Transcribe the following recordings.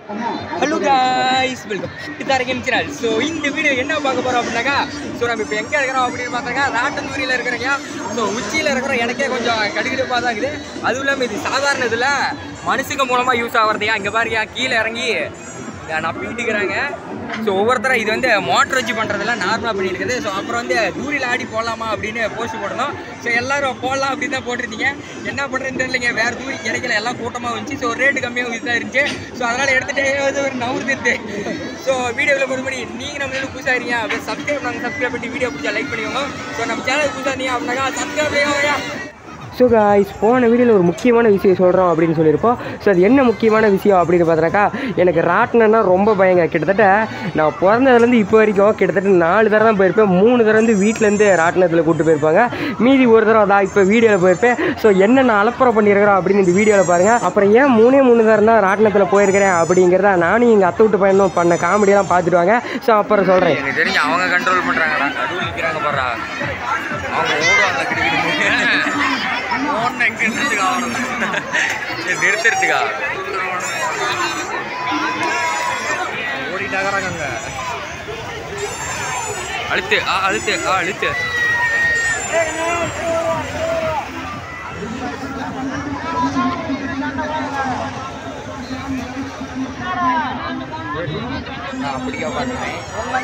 Hello guys welcome இதாரிக்கம் channel so இந்த video என்ன பார்க்க போகிறோம் அப்படின்னாக்கா ஸோ நம்ம இப்போ எங்கே இருக்கிறோம் அப்படின்னு பார்த்தாக்கா ராட்டந்தூரியில் இருக்கிறீங்க ஸோ உச்சியில் இருக்கிற எனக்கே கொஞ்சம் கடுகடுப்பாக தான் இருக்குது அதுவும் இல்லாமல் இது சாதாரண இதில் மனுஷங்க மூலமாக யூஸ் ஆகிறதையா இங்கே பாருங்க கீழே இறங்கி இங்க நப்பிட்டுக்கிறாங்க ஸோ ஒவ்வொருத்தரும் இது வந்து மோட்டர் வச்சு பண்ணுறதெல்லாம் நார்மலாக பண்ணியிருக்குது ஸோ அப்புறம் வந்து தூரியில் ஆடி போடலாமா அப்படின்னு போஸ்ட் போடணும் ஸோ எல்லாரும் போடலாம் அப்படின்னு தான் போட்டிருந்தீங்க என்ன பண்ணுறதுன்னு தெரியலைங்க வேறு தூரி கிடைக்கல எல்லாம் கூட்டமாக வந்துச்சு ஸோ ரேட்டு கம்மியாக இதாக இருந்துச்சு ஸோ அதனால் எடுத்துகிட்டே வந்து ஒரு நவுறுது ஸோ வீடியோவில் பொறுப்படி நீங்கள் நம்ம சேனல் புதுசாக இருக்கீங்க அப்படியே சப்ஸ்கிரைப் நாங்கள் சப்ஸ்கிரைப் பண்ணி வீடியோ பிடிச்சா லைக் பண்ணிக்கோங்க ஸோ நம்ம சேனல் புதுசாக இருந்தீங்க அப்படின்னாக்கா சப்ஸ்கிரைப் பண்ணிக்கோங்க ஸோ காய்ஸ் போன வீடியோவில் ஒரு முக்கியமான விஷயம் சொல்கிறோம் அப்படின்னு சொல்லியிருப்போம் ஸோ அது என்ன முக்கியமான விஷயம் அப்படின்னு பார்த்தாக்கா எனக்கு ராட்டினா ரொம்ப பயங்க கிட்டத்தட்ட நான் பிறந்ததுலேருந்து இப்போ வரைக்கும் கிட்டத்தட்ட நாலு தடவை தான் போயிருப்பேன் மூணு தடவை வந்து வீட்டிலேருந்து ராட்டினத்தில் கூப்பிட்டு போயிருப்பாங்க மீதி ஒரு தடவை தான் இப்போ வீடியோவில் போயிருப்பேன் ஸோ என்னென்ன அலப்பறம் பண்ணியிருக்கிறோம் அப்படின்னு இந்த வீடியோவில் பாருங்கள் அப்புறம் ஏன் மூணே மூணு தடவை தான் ராட்டினத்தில் போயிருக்கிறேன் அப்படிங்கிறத நானும் எங்கள் அத்தை விட்டு பையனும் பண்ண காமெடியெல்லாம் பார்த்துட்டு வாங்க ஸோ அப்புறம் சொல்கிறேன் எனக்கு தெரிஞ்சு அவங்க கண்ட்ரோல் பண்ணுறாங்கடா நடுவில் நிற்கிறாங்க பாடுறா அவங்க ஓடுவாங்க கிட்ட ஓடுன எங்க நிறுத்துக்கா நிறுத்துறதுக்கா ஓடிட்டாகிறாங்க அங்க அழுத்து ஆ அழுத்து ஆ அழுத்து நான் அப்படிக்கா பார்க்குறேன்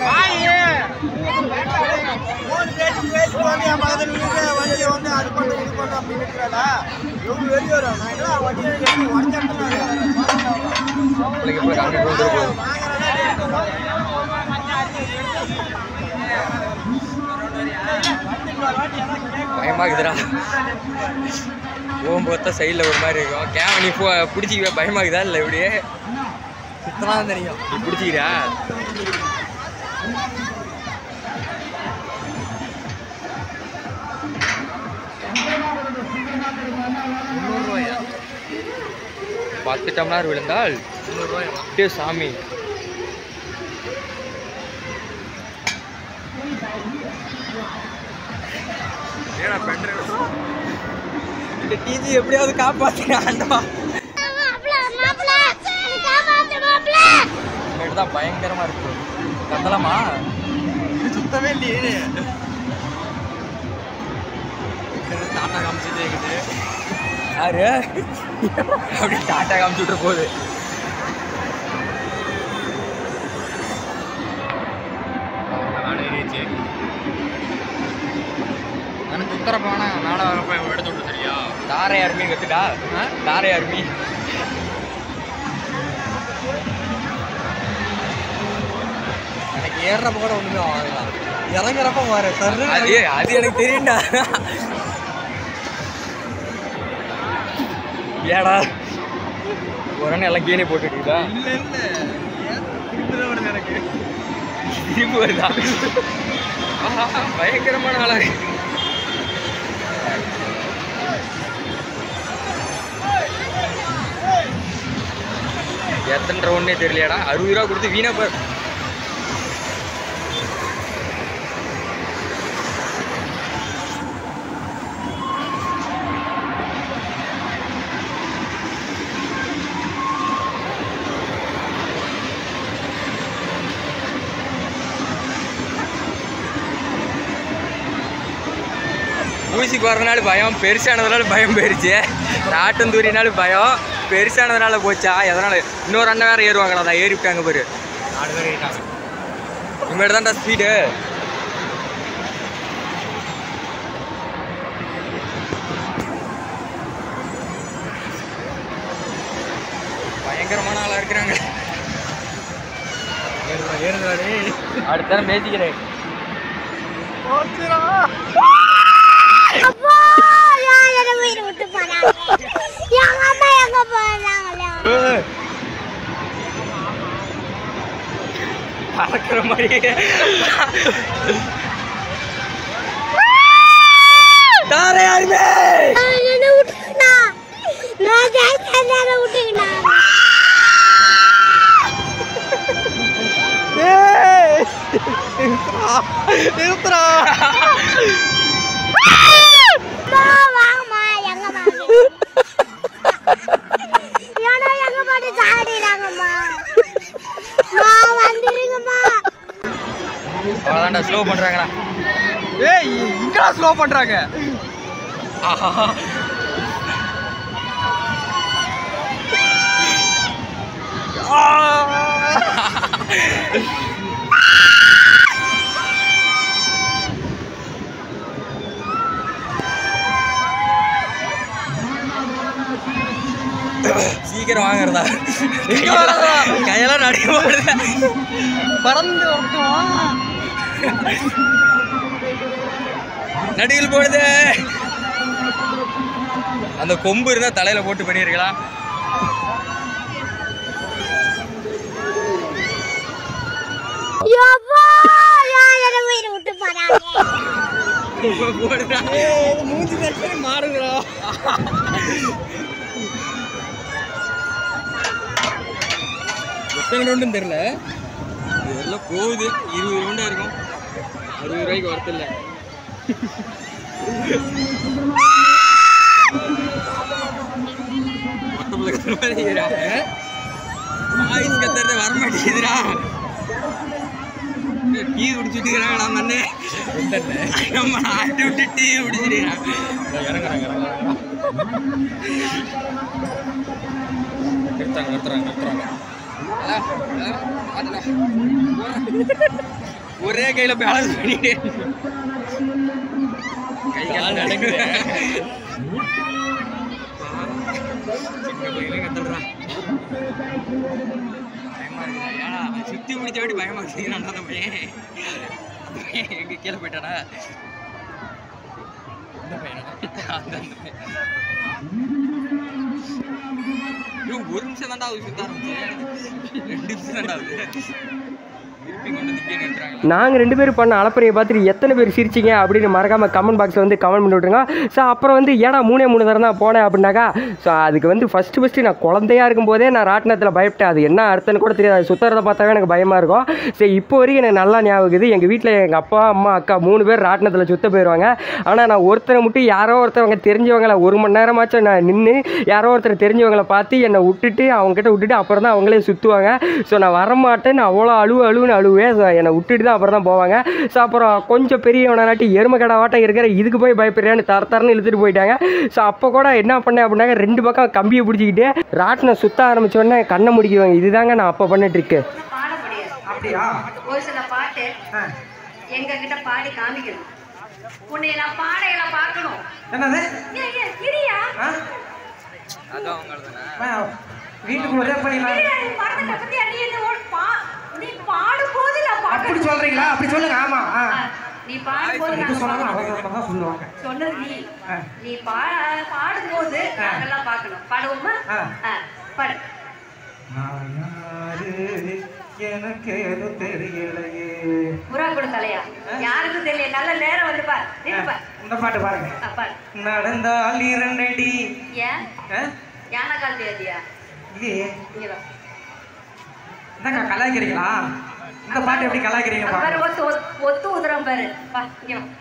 மூணு பேச்சு பேசி வந்து என் பக்கத்துல நின்னுட்டு வண்டியை வந்து அது பண்ணு இது பண்ணு அப்படின்னு இருக்கிறாடா எவ்வளவு வெளியே வரும் நான் என்ன வண்டியை எடுத்து உடச்சிட்டேன் பிள்ளைங்க போய் காமிட்டு வந்துட்டு போகுது பயமாகுதுடா ஓம் பார்த்தா சைடில் ஒரு மாதிரி இருக்கும் கேம நீ போ பிடிச்சிக்க பயமாகுதா இல்லை இப்படியே சுத்தமாக தெரியும் நீ பிடிச்சிக்கிறா முந்நூறுரூவாயா பத்து டம்ளர் விழுந்தால் முந்நூறுரூவாயா அப்படியே சாமி இந்த டிஜி எப்படியாவது காப்பாத்தினாண்டா இனிமேட்டு தான் பயங்கரமா இருக்கு கத்தலாமா சுத்தவே இல்லையே டாட்டா காமிச்சிட்டே இருக்குது யாரு அப்படி டாட்டா காமிச்சு விட்டுற போகுது எனக்கு உத்தர போனா நாளை வரப்ப எடுத்து விட்டு சரியா தாரை அருமி கத்துட்டா தாரை அருமி எனக்கு ஏறுறப்ப கூட ஒண்ணுமே ஆகலாம் இறங்குறப்ப மாறு சர்ரு அது அது எனக்கு தெரியும்டா ஏடா உடனே எல்லாம் கீழே போட்டுட்டீங்களா இல்ல இல்ல ஏன் திருப்பி தான் வருது எனக்கு திரும்பி வருதா ஆஹா, பயங்கரமான ஆளா இருக்கு. எத்தனை ரவுண்டே தெரியலையாடா அறுபது ரூபா கொடுத்து வீணா போய் ஊசிக்கு வரதுனால பயம் பெருசானதுனால பயம் போயிருச்சு நாட்டந்தூரினால பயம் பெருசானதுனால போச்சா எதனால இன்னொரு அண்ணன் வேற ஏறுவாங்கடா அதான் ஏறி விட்டாங்க பாரு நாலு பேர் ஏறிட்டாங்க இனிமேட்டு தான்டா ஸ்பீடு பயங்கரமான ஆளா இருக்கிறாங்க ஏறுதா ஏறுதா டேய் அடுத்த நேரம் பேசிக்கிறேன் போச்சுடா அப்பா நான் என்ன வீடு விட்டு போறாங்க எங்க அம்மா எங்க போறாங்களா பறக்கிற மாதிரி தாரே யாருமே என்ன விட்டுக்கிட்டா நான் ஜாஸ்தியா விட்டுக்கிட்டா நிறுத்துறா வாங்கம்மா எங்க வாங்க ஏன்னா எங்க பாட்டு சாடிறாங்கம்மா அவ்வளோதான்டா ஸ்லோ பண்ணுறாங்கடா ஏய் இங்கடா ஸ்லோ பண்ணுறாங்க ஆஹா சீக்கிரம் வாங்குறதா கையெல்லாம் நடுக்க போடுது பறந்து நடுவில் போடுது அந்த கொம்பு இருந்தா தலையில போட்டு பண்ணிருக்கலாம் யப்பா நான் என்ன உயிரை விட்டு போறாங்க போடுறா மூஞ்சி தட்டு மாறுங்கிறா எத்தனை ரவுண்டுன்னு தெரில இதெல்லாம் போகுது இருபது ரவுண்டாக இருக்கும் அறுபது ரூபாய்க்கு வரத்து இல்லை மொத்தத்தில் கத்துற மாதிரி இருக்கிறாங்க வாய்ஸ் கத்துறது வர மாட்டேங்குதுடா டீ குடிச்சுட்டுக்கிறாங்களா அந்த அண்ணே நம்ம ஆட்டி விட்டு டீ குடிச்சிருக்கிறாங்க இறங்குறாங்க இறங்குறாங்க நிறுத்தாங்க நிறுத்துறாங்க நிறுத்துறாங்க ஒரே கையில பேலன்ஸ் பண்ணிட்டு கை கால் நடக்குது சின்ன பையனே கத்துறான் பயமா இருக்குதா ஏன்னா அவன் சுத்தி முடிச்ச வாட்டி பயமா இருக்கிறான் அந்த பையன் அந்த பையன் எங்க கீழே போயிட்டானா அந்த பையனா அந்த அந்த பையன் ஐயோ, ஒரு நிமிஷம் தான்டா ஆகுது சுத்த ஆரம்பிச்சு ரெண்டு நிமிஷம் தான்டா ஆகுது திருப்பி கொண்டு வந்து இங்கே நிறுத்துறாங்க நாங்கள் ரெண்டு பேரும் பண்ண அலப்பறையை பார்த்துட்டு எத்தனை பேர் சிரிச்சிங்க அப்படின்னு மறக்காமல் கமெண்ட் பாக்ஸில் வந்து கமெண்ட் பண்ணி விட்ருங்க ஸோ அப்புறம் வந்து ஏடா மூணே மூணு தரம் தான் போனேன் அப்படின்னாக்கா ஸோ அதுக்கு வந்து ஃபஸ்ட்டு ஃபஸ்ட்டு நான் குழந்தையா இருக்கும்போதே நான் ராட்டினத்தில் பயப்பட்டேன் அது என்ன அர்த்தம்னு கூட தெரியாது அது சுற்றுறத பார்த்தாவே எனக்கு பயமாக இருக்கும் சரி இப்போ வரைக்கும் எனக்கு நல்லா ஞாபகம் இருக்குது எங்கள் வீட்டில் எங்கள் அப்பா அம்மா அக்கா மூணு பேர் ராட்டினத்தில் சுத்த போயிடுவாங்க ஆனால் நான் ஒருத்தரை மட்டும் யாரோ ஒருத்தவங்க தெரிஞ்சவங்கள ஒரு மணி நேரமாச்சும் நான் நின்று யாரோ ஒருத்தர் தெரிஞ்சவங்கள பார்த்து என்னை விட்டுட்டு அவங்ககிட்ட விட்டுட்டு அப்புறம் தான் அவங்களே சுற்றுவாங்க ஸோ நான் வரமாட்டேன்னு அவ்வளோ அழுவு அழுவுன்னு அழுவேன் ஸோ என்னை விட்டுட்டு தான் அப்புறம் தான் போவாங்க ஸோ அப்புறம் கொஞ்சம் பெரியவனாட்டி எருமை கடாவாட்டம் இருக்கிற இதுக்கு போய் பயப்படுறியான்னு தர தரன்னு இழுத்துட்டு போயிட்டாங்க ஸோ அப்போ கூட என்ன பண்ணேன் அப்படின்னாக்க ரெண்டு பக்கம் கம்பியை பிடிச்சிக்கிட்டு ராட்டினம் சுத்த ஆரம்பிச்ச உடனே கண்ணை முடிக்குவாங்க இதுதாங்க நான் அப்போ பண்ண ட்ரிக்கு பாட முடியாது அப்படியா ஒரு சில பாட்டு ஆ. எங்க கிட்ட பாடி காமிக்கணும் உன்னை நான் பாடையில பார்க்கணும் என்னது ஏய், ஏய், இரியா ஆ? அதான் அவங்களதானே ஆ, வீட்டுக்குள்ள ஒரே பண்ணிடலாம் இரியா, நீ மறந்துட்ட பத்தியா? நீ என்ன ஒரு பா- நீ பாடும்போது நான் அப்படி பார்க்கணும். சொல்றீங்களா அப்படி சொல்லுங்க ஆமா ஆ. ஆ, நீ பாடும்போது எது நாங்க சொன்னாலும் பார்க்கணும். அவசரமா தான் சொல்லுவாங்க சொன்னது நீ ஆ. நீ பா- பாடும்போது ஆ. நாங்கெல்லாம் பார்க்கணும் பாடுவோமா ஆ. ஆ, பாடு நான் யாரு எனக்கு எதுவும் தெரியலையே புறா கொடு தலையா யாருக்கும் தெரியல நல்ல நேரம் வந்து பார் நின்னு பார் இந்த பாட்டு பாருங்க ஆ, பாடு நடந்தால் இரண்டடி ஏன் ஆ? யானை கால் தெரியாதியா இல்லையே இங்க வா என்னக்கா கலாய்க்கிறீங்களா இந்த பாட்டு எப்படி கலாய்க்கிறீங்க பாரு பாருங்க ஒத்து ஒத்து- ஒத்து உதிரம் பாரு வா இங்க வா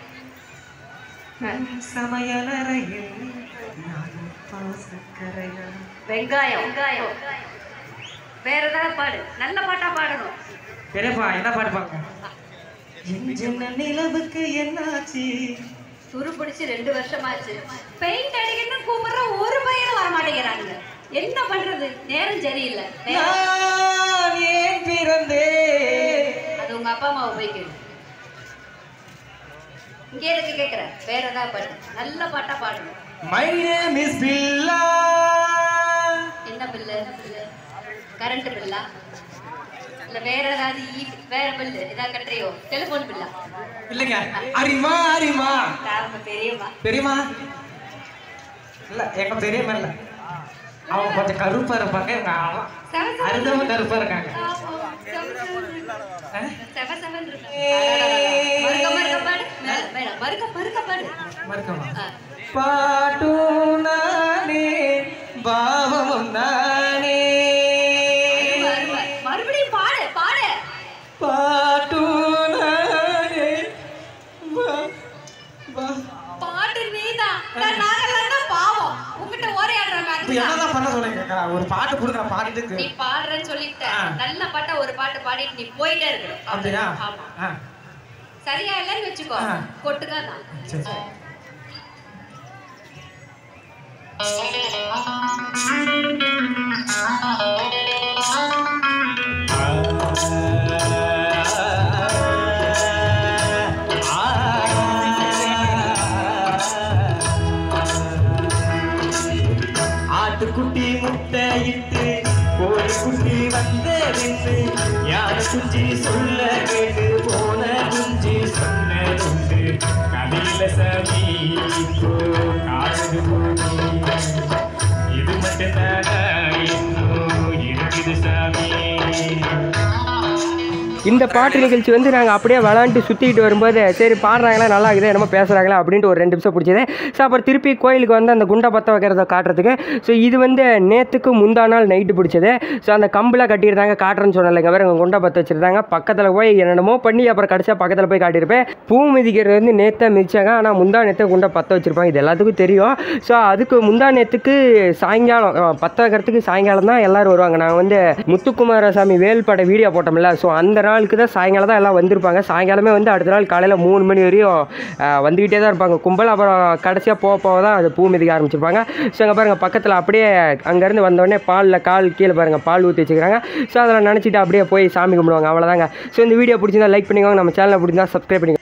ஆ. சமையலறையில் நானும் பாசக்கரையா வெங்காயம் வெங்காயம் வேற ஏதாவது பாடு நல்ல பாட்டா பாடணும் பெரியப்பா என்ன பாட்டு பாருங்க என் சின்ன நிலவுக்கு என்னாச்சு துரு பிடிச்சு ரெண்டு வருஷமாச்சு பெயிண்ட் அடிக்கணும்னு கூப்பிடுற ஒரு பையனும் வர மாட்டேங்கிறாங்க என்ன பண்றது நேரம் சரியில்லை நேரம் நான் ஏன் பிறந்தேன் அது உங்க அப்பா அம்மாவை போய் கேளு இங்கே எதுக்கு கேக்குற வேற ஏதாவது பாடு நல்ல பாட்டா பாடணும் மை நேம் இஸ் பில்லா என்ன பில்லு கரண்ட் பில்லா இல்ல வேற ஏதாவது ஈ- வேற பில்லு ஏதாவது கட்டுறியோ டெலிபோன் பில்லா இல்லைங்க அரிமா அரிமா காரணம் பெரியம்மா பெரியமா இல்ல எங்க பெரியம்மா இல்ல அவங்க கொஞ்சம் கருப்பா இருப்பாங்க எங்க ஆளா செவ செவ- அருந்தவ கருப்பா இருக்காங்க ஆமா, செவ செவன்னு இருக்கு. ஆ? செவ செவன்னு இருக்கு. அடடடடா. மறுக்க மறுக்க பாடு மேல மேல மறுக்க மறுக்க பாடு மறக்கமா ஆ. பாட்டும் நானே பாவமும் நானே மறு- மறு- மறுபடியும் பாடு பாடு பாட்டும் நானே பா- பா- பாட்டு நீதான் நான் நாங்கெல்லாம் தான் பாவம் உங்ககிட்ட ஓரையாடுறாங்க இப்ப அதுதான் என்னதான் பண்ண சொல்லுங்க கேக்குறா? ஒரு பாட்டு கொடுக்குற பாடிட்டு நீ இருக்கு பாடுறேன்னு சொல்லிட்ட ஆ. நல்ல பாட்டா ஒரு பாட்டு பாடிட்டு நீ போயிட்டே இருக்கணும் அப்படியா ஆமா ஆ. சரியா இல்லைன்னு வச்சுக்கோ கொட்டுக்கா தான் சரி சரி ஆட்டுக்குட்டி முட்டையிட்டு கோழி குட்டி வந்ததென்று யார் குஞ்சி சொல்ல கேட்டு போன குஞ்சி சொன்னதுண்டு கதையில சாமி இப்போ காதது போனி இது மட்டும்தானா இன்னும் இருக்குது சாமி இந்த பாட்டு நிகழ்ச்சி வந்து நாங்கள் அப்படியே விளாண்டு சுற்றிக்கிட்டு வரும்போது சரி பாடுறாங்களா நல்லா இருக்குது என்னமோ பேசுகிறாங்களா அப்படின்ட்டு ஒரு ரெண்டு நிமிஷம் பிடிச்சது ஸோ அப்புறம் திருப்பி கோயிலுக்கு வந்து அந்த குண்டை பற்ற வைக்கிறத காட்டுறதுக்கு ஸோ இது வந்து நேற்றுக்கு முந்தா நாள் நைட்டு பிடிச்சது ஸோ அந்த கம்பில் கட்டியிருந்தாங்க காட்டுறேன்னு சொன்னலைங்க வேறு குண்டை பற்ற வச்சுருந்தாங்க பக்கத்தில் போய் என்னென்னமோ பண்ணி அப்புறம் கடைசியாக பக்கத்தில் போய் காட்டியிருப்பேன் பூ மிதிக்கிறது வந்து நேற்று மிதிச்சாங்க ஆனால் முந்தா நேற்று குண்டை பற்ற வச்சுருப்பாங்க இது எல்லாத்துக்கும் தெரியும் ஸோ அதுக்கு முந்தா நேற்றுக்கு சாயங்காலம் அஹ், பற்ற வைக்கிறதுக்கு சாயங்காலம் தான் எல்லோரும் வருவாங்க நாங்கள் வந்து முத்துக்குமாரசாமி வேல்பட வீடியோ போட்டோம்ல ஸோ அந்த நாளுக்கு தான் சாயங்காலம் தான் எல்லாம் வந்திருப்பாங்க சாயங்காலமே வந்து அடுத்த நாள் காலையில் மூணு மணி வரையும் அஹ், வந்துக்கிட்டே தான் இருப்பாங்க கும்பல் அப்புறம் கடைசியாக போக போக தான் அது பூ மிதிக்க ஆரம்பிச்சிருப்பாங்க ஸோ அங்கே பாருங்கள் பக்கத்தில் அப்படியே அங்கேருந்து வந்தோடனே பாலில் கால் கீழே பாருங்கள் பால் ஊற்றி வச்சுக்கிறாங்க ஸோ அதில் நினச்சிட்டு அப்படியே போய் சாமி கும்பிடுவாங்க அவ்வளோதாங்க ஸோ இந்த வீடியோ பிடிச்சிருந்தா லைக் பண்ணிக்கோங்க நம்ம சேனலை பிடிச்சிருந்தா சப்ஸ்கிரைப் பண்ணிக்கோங்க